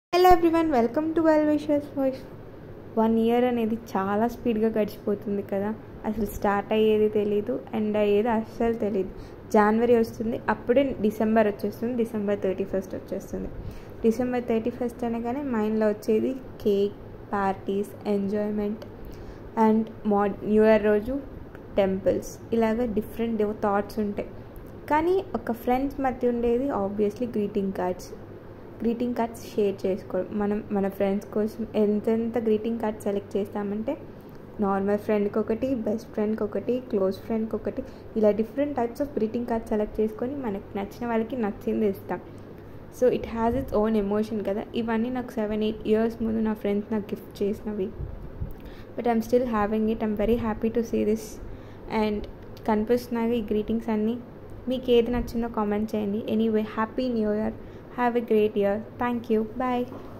hello everyone welcome to well wishes voice one year అనేది చాలా స్పీడ్గా గడిచిపోతుంది కదా అసలు స్టార్ట్ అయ్యేది తెలీదు ఎండ్ అయ్యేది అస్సలు తెలియదు జనవరి వస్తుంది అప్పుడే డిసెంబర్ వచ్చేస్తుంది డిసెంబర్ థర్టీ ఫస్ట్ వచ్చేస్తుంది డిసెంబర్ థర్టీ ఫస్ట్ అనగానే మైండ్లో వచ్చేది కేక్ పార్టీస్ ఎంజాయ్మెంట్ అండ్ మా న్యూ ఇయర్ రోజు టెంపుల్స్ ఇలాగ డిఫరెంట్ థాట్స్ ఉంటాయి కానీ ఒక ఫ్రెండ్స్ మధ్య ఉండేది obviously greeting cards greeting cards share చేసుకోవడం మనం మన ఫ్రెండ్స్ కోసం ఎంతెంత గ్రీటింగ్ కార్డ్స్ సెలెక్ట్ చేస్తామంటే నార్మల్ ఫ్రెండ్కి ఒకటి బెస్ట్ ఫ్రెండ్కి ఒకటి క్లోజ్ ఫ్రెండ్కి ఒకటి ఇలా different types of greeting cards select చేసుకొని మనకు నచ్చిన వాళ్ళకి నచ్చింది ఇస్తాం so it has its own emotion కదా ఇవన్నీ నాకు సెవెన్ ఎయిట్ ఇయర్స్ ముందు నా ఫ్రెండ్స్ నాకు గిఫ్ట్ చేసినవి but I'm still having it I'm very happy to see this and కనిపిస్తున్నాయి ఈ గ్రీటింగ్స్ అన్నీ మీకు ఏది నచ్చిందో కామెంట్ చేయండి anyway happy new year have a great year thank you bye